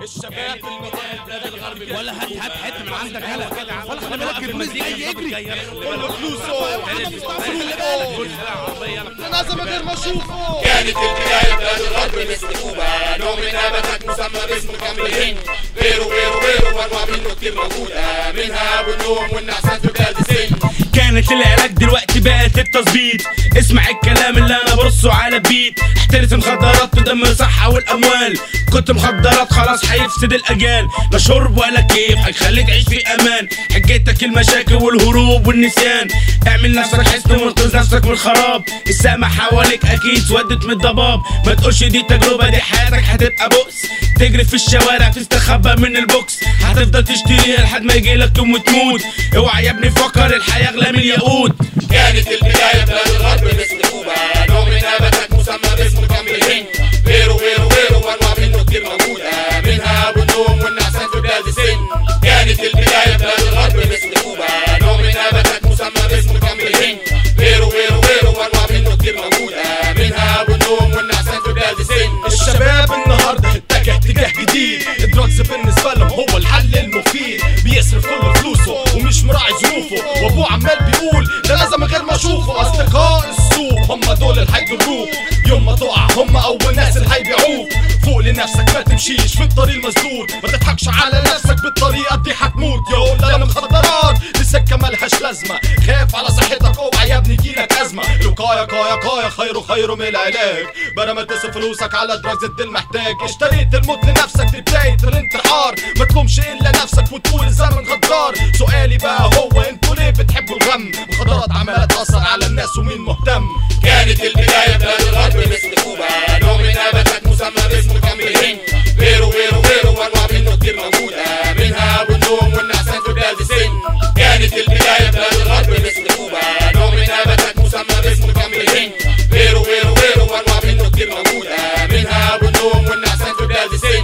الشباب المثال بلاد الغرب ولا هات هات حته من عندك هلا ولا خلي بالك البوليس جاي يجري كله فلوسه جنازة من غير ما اشوفه كانت البداية بلاد الغرب مثل كوبا نوع من نباتات مسمى باسم كامل الهند غيره غيره غيره وانواع منه كتير موجودة منها ابو النوم والنعسات في بلاد السن كانت العلاج دلوقتي بقت التظبيط اسمع الكلام اللي انا برصه على بيت احترس مخدرات تدمر الصحة والاموال كنت مخدرات خلاص هيفسد الاجال لا شرب ولا كيف هيخليك تعيش في امان حجتك المشاكل والهروب والنسيان اعمل نفسك حسن وانقذ نفسك من الخراب السما حواليك اكيد سودت من الضباب ما تقولش دي تجربة دي حياتك هتبقى بؤس تجري في الشوارع تستخبى من البوكس هتفضل تشتريها لحد ما يجيلك يوم وتموت اوعى يا ابني فكر الحياة اغلى من الياقوت كانت البداية بلاد الغرب مثل كوبا نوع من نباتات مسمى باسم كامل الهند غيره غيره غيره وانواع منه كتير موجودة منها ابو النوم والنعسان في بلاد السن كانت البداية بلاد الغرب مثل كوبا نوع من نباتات مسمى باسم كامل الهند غيره غيره غيره وانواع منه كتير موجودة منها ابو النوم والنعسان في بلاد السن الشباب النهارده اتجه اتجاه جديد الدراجز بالنسبه لهم هو الحل المفيد بيصرف كل فلوسه ومش مراعي ظروفه وابوه عمال بيقول ده لازم من غير ما اشوفه اصدقاء السوق هم دول اللي هيضروك يوم ما تقع هم اول ناس اللي هيبيعوك فوق لنفسك ما تمشيش في الطريق المسدود ما تضحكش على نفسك بالطريقه دي هتموت يا لا مخدرات دي سكه ملهاش لازمه خاف على صحتك اوعى يا ابني يجيلك ازمه الوقايه قايه قايه خير خير من العلاج بدل ما تصرف فلوسك على دراجز انت المحتاج اشتريت الموت لنفسك دي بدايه الانتحار ما تلومش الا نفسك وتقول الزمن غدار سؤالي بقى هو انتوا ليه بتحبوا الغم مخدرات عماله تاثر على الناس ومين مهتم كانت البداية بلاد الغرب مثل كوبا نوع من نباتات مسمى باسم كامل الهند غيره غيره غيره وانواع منه كتير موجودة منها ابو النوم والنعسان في بلاد السن كانت البداية بلاد الغرب مثل كوبا نوع من نباتات مسمى باسم كامل الهند غيره غيره غيره وانواع منه كتير موجودة منها ابو النوم والنعسان في بلاد السن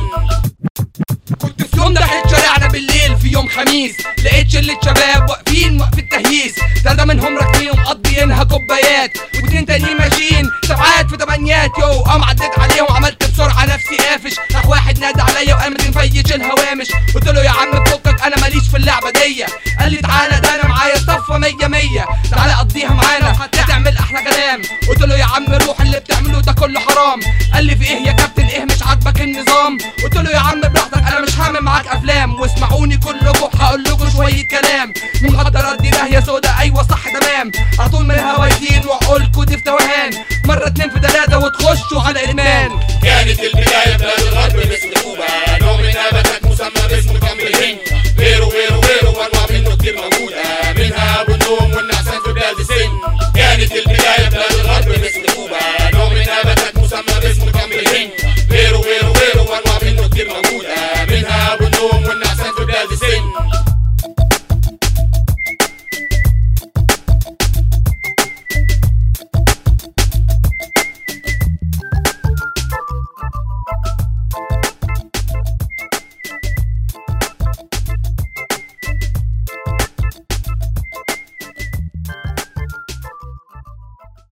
كنت في يوم دخلت شارعنا بالليل في يوم خميس لقيت شلة شباب واقفين وقف التهييس تلاتة منهم راكبين ومقضيينها كوبايات واتنين تانيين ماشيين سبعات في تمانيات يو قام عديت عليهم عملت بسرعة نفسي قافش راح واحد نادى عليا وقامت مفيش الهوامش قلت له يا عم فكك انا ماليش في اللعبة دي قال لي تعالى ده انا معايا صفة مية مية تعالى قضيها معانا هتعمل احلى كلام قلت له يا عم روح اللي بتعمله ده كله حرام قال لي في ايه يا كابتن ايه مش عاجبك النظام قلت له يا عم براحتك انا مش هعمل معاك افلام واسمعوني كلكم هقول لكم شويه كلام المخدرات دي داهيه سودا ايوه صح تمام على طول من الهوايتين واقولكوا دي في توهان مره اتنين في تلاته وتخشوا على ادمان كانت البداية بلاد الغرب مثل كوبا